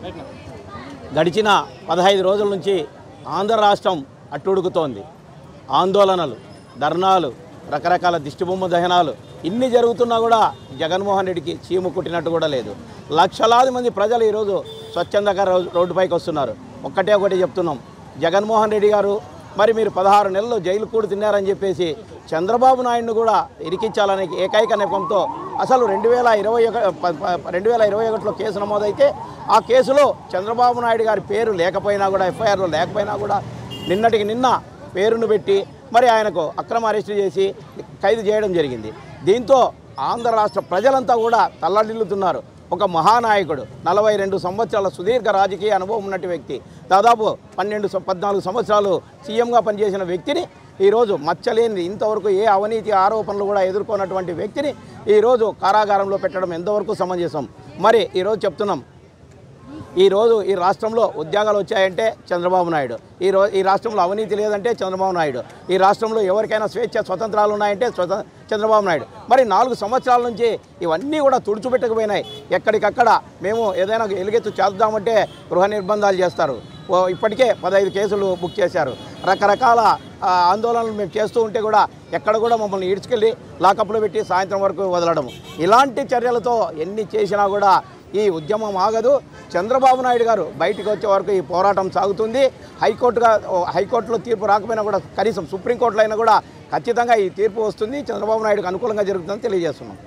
గడిచిన పదహైదు రోజుల నుంచి ఆంధ్ర రాష్ట్రం అట్టుడుకుతోంది ఆందోళనలు ధర్నాలు రకరకాల దిష్టిబొమ్మ దహనాలు ఇన్ని జరుగుతున్నా కూడా జగన్మోహన్ రెడ్డికి చీము కుట్టినట్టు కూడా లేదు లక్షలాది మంది ప్రజలు ఈరోజు స్వచ్ఛందంగా రో- రోడ్డుపైకి వస్తున్నారు ఒక్కటే ఒకటి చెప్తున్నాం జగన్మోహన్ రెడ్డి గారు మరి మీరు పదహారు నెలలు జైలు కూడి తిన్నారని చెప్పేసి చంద్రబాబు నాయుడును కూడా ఇరికించాలనే ఏకైక నెపంతో అసలు రెండు వేల ఇరవై ఒక ప- ప- రెండు వేల ఇరవై ఒకటిలో కేసు నమోదైతే ఆ కేసులో చంద్రబాబు నాయుడు గారి పేరు లేకపోయినా కూడా ఎఫ్ఐఆర్లో లేకపోయినా కూడా నిన్నటికి నిన్న పేరును పెట్టి మరి ఆయనకు అక్రమ అరెస్టు చేసి ఖైదు చేయడం జరిగింది దీంతో ఆంధ్ర రాష్ట్ర ప్రజలంతా కూడా తల్లడిల్లుతున్నారు ఒక మహానాయకుడు నలభై రెండు సంవత్సరాల సుదీర్ఘ రాజకీయ అనుభవం ఉన్నటి వ్యక్తి దాదాపు పన్నెండు సం- పద్నాలుగు సంవత్సరాలు సీఎంగా పనిచేసిన వ్యక్తిని ఈరోజు మచ్చలేని ఇంతవరకు ఏ అవినీతి ఆరోపణలు కూడా ఎదుర్కొన్నటువంటి వ్యక్తిని ఈరోజు కారాగారంలో పెట్టడం ఎంతవరకు సమంజసం మరి ఈరోజు చెప్తున్నాం ఈరోజు ఈ రాష్ట్రంలో ఉద్యోగాలు వచ్చాయంటే చంద్రబాబు నాయుడు ఈ రో ఈ రాష్ట్రంలో అవినీతి లేదంటే చంద్రబాబు నాయుడు ఈ రాష్ట్రంలో ఎవరికైనా స్వేచ్ఛ స్వతంత్రాలు ఉన్నాయంటే స్వత చంద్రబాబు నాయుడు మరి నాలుగు సంవత్సరాల నుంచి ఇవన్నీ కూడా తుడిచిపెట్టకపోయినాయి ఎక్కడికక్కడ మేము ఏదైనా ఎలుగెత్తు చేద్దామంటే గృహ నిర్బంధాలు చేస్తారు ఓ ఇప్పటికే పదహైదు కేసులు బుక్ చేశారు రకరకాల ఆ, ఆందోళనలు మేము చేస్తూ ఉంటే కూడా ఎక్కడ కూడా మమ్మల్ని ఈడ్చుకెళ్ళి లాకప్లో పెట్టి సాయంత్రం వరకు వదలడం ఇలాంటి చర్యలతో ఎన్ని చేసినా కూడా ఈ ఉద్యమం ఆగదు చంద్రబాబు నాయుడు గారు బయటికి వచ్చే వరకు ఈ పోరాటం సాగుతుంది హైకోర్టుగా ఓ హైకోర్టులో తీర్పు రాకపోయినా కూడా కనీసం సుప్రీంకోర్టులో అయినా కూడా ఖచ్చితంగా ఈ తీర్పు వస్తుంది చంద్రబాబు నాయుడుకు అనుకూలంగా జరుగుతుందని తెలియజేస్తున్నాం